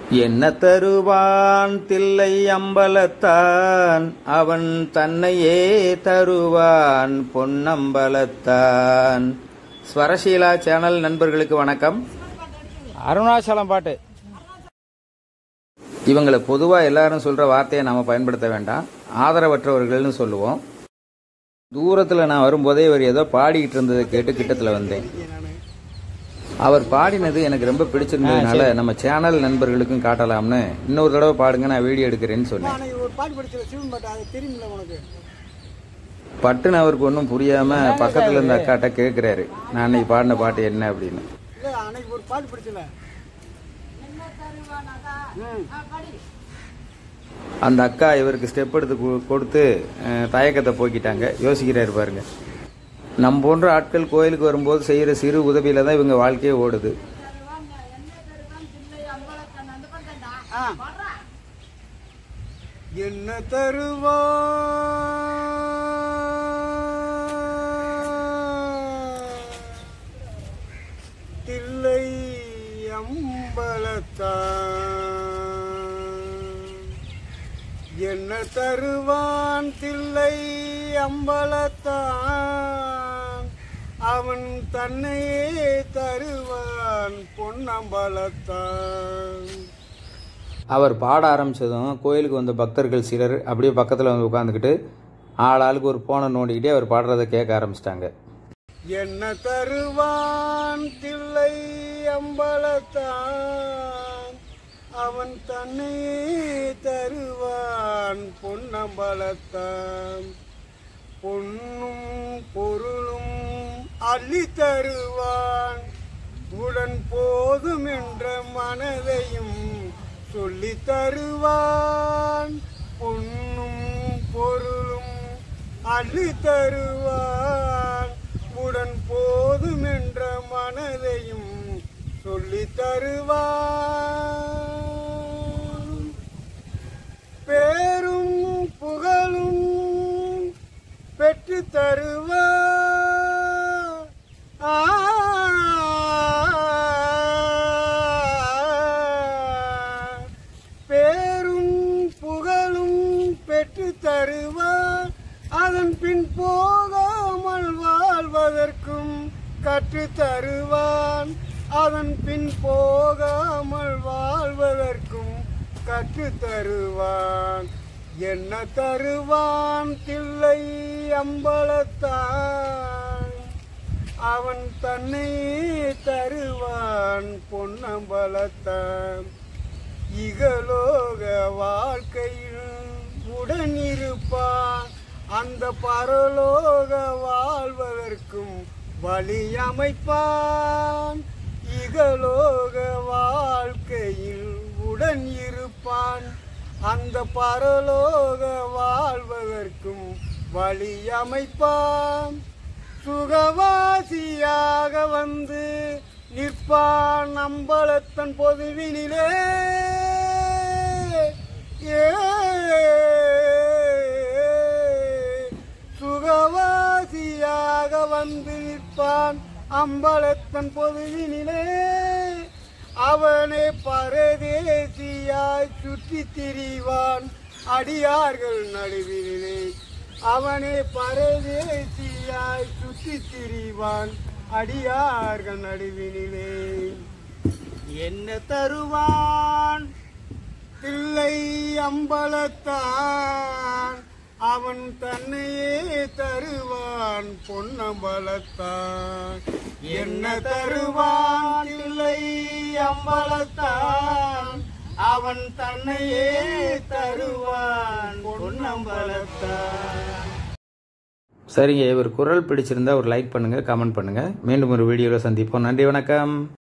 என்ன தருவான் தில்லை அம்பலத்தான் அவன் தன்னையே தருவான் பொன்னம்பலத்தான் ஸ்வரசீலா சேனல் நண்பர்களுக்கு வணக்கம் அருணாச்சலம் பாட்டு இவங்களை பொதுவாக எல்லாரும் சொல்கிற வார்த்தையை நாம் பயன்படுத்த வேண்டாம் ஆதரவற்றவர்கள்னு சொல்லுவோம் தூரத்தில் நான் வரும்போதே இவர் ஏதோ பாடிக்கிட்டு இருந்ததை கேட்டு கிட்டத்தில் வந்தேன் அவர் பாடினது எனக்கு ரொம்ப பிடிச்சிருந்ததுனால நம்ம சேனல் நண்பர்களுக்கும் காட்டலாம்னு இன்னொரு தடவை பாடுங்க நான் வீடியோ எடுக்கிறேன்னு சொன்னேன் அன்னைக்கு ஒரு பாட்டு படிச்சல சிவன் பாட்டு அது தெரியுமில்ல உனக்கு பட்டுன்னு அவருக்கு ஒன்றும் புரியாம பக்கத்துல இருந்த அக்காட்ட கேட்கிறாரு நான் அன்னைக்கு பாடின பாட்டு என்ன அப்படின்னு இல்ல அன்னைக்கு ஒரு பாட்டு படிச்சல அந்த அக்கா இவருக்கு ஸ்டெப் எடுத்து கு- கொடுத்து அஹ், தயக்கத்தை போக்கிட்டாங்க யோசிக்கிறாரு பாருங்க நம் போன்ற ஆட்கள் கோயிலுக்கு வரும்போது செய்யற சிறு உதவியில தான் இவங்க வாழ்க்கையே ஓடுது என்ன தருவா தில்லை அம்பலத்தான் என்ன தருவான் தில்லை அம்பலத்தான் அவன் தன்னையே தருவான் பொன்னம்பலத்தான் அவர் பாட ஆரம்பிச்சதும் கோயிலுக்கு வந்த பக்தர்கள் சிலர் அப்படியே பக்கத்தில் வந்து உட்காந்துக்கிட்டு ஆள் ஆளுக்கு ஒரு போனை நோண்டிக்கிட்டே அவர் பாடுறதை கேட்க ஆரம்பிச்சிட்டாங்க என்ன தருவான் தில்லை அம்பலத்தான் அவன் தன்னையே தருவான் பொன்னம்பலத்தான் பொன்னும் பொருளும் அள்ளி தருவான் உடன் போதும் என்ற மனதையும் சொல்லி தருவான் பொன்னும் பொருளும் அள்ளி தருவான் உடன் போதும் என்ற மனதையும் சொல்லி தருவான் பேரும் புகழும் பெற்று தருவான் ஆ பேரும் புகழும் பெற்று தருவான் அதன் பின் போகாமல் வாழ்வதற்கும் கற்று தருவான் அதன் பின் போகாமல் வாழ்வதற்கும் கற்று தருவான் என்ன தருவான் தில்லை அம்பலத்தான் அவன் தன்னை தருவான் பொன்னம்பலத்தான் இகலோக வாழ்க்கையில் உடன் இருப்பான் அந்த பரலோக வாழ்வதற்கும் வழி அமைப்பான் இகலோக வாழ்க்கையில் உடன் இருப்பான் அந்த பரலோக வாழ்வதற்கும் வழி அமைப்பான் சுகவாசியாக வந்து நிற்பான் அம்பலத்தன் பொதுவினிலே ஏ சுகவாசியாக வந்து நிற்பான் அம்பலத்தன் பொதுவினிலே அவனே பரதேசியாய் சுற்றி திரிவான் அடியார்கள் நடுவினிலே அவனே பரதேசியாய் சுற்றி திரிவான் அடியார்கள் நடுவினிலே என்ன தருவான் தில்லை அம்பலத்தான் அவன் தன்னையே தருவான் பொன்னம்பலத்தான் என்ன தருவான் தில்லை அம்பலத்தான் அவன் தன்னையே தருவான் பொன்னம்பலத்தான் சரிங்க இவர் குரல் பிடிச்சிருந்தா ஒரு லைக் பண்ணுங்க கமெண்ட் பண்ணுங்க மீண்டும் ஒரு வீடியோவில் சந்திப்போம் நன்றி வணக்கம்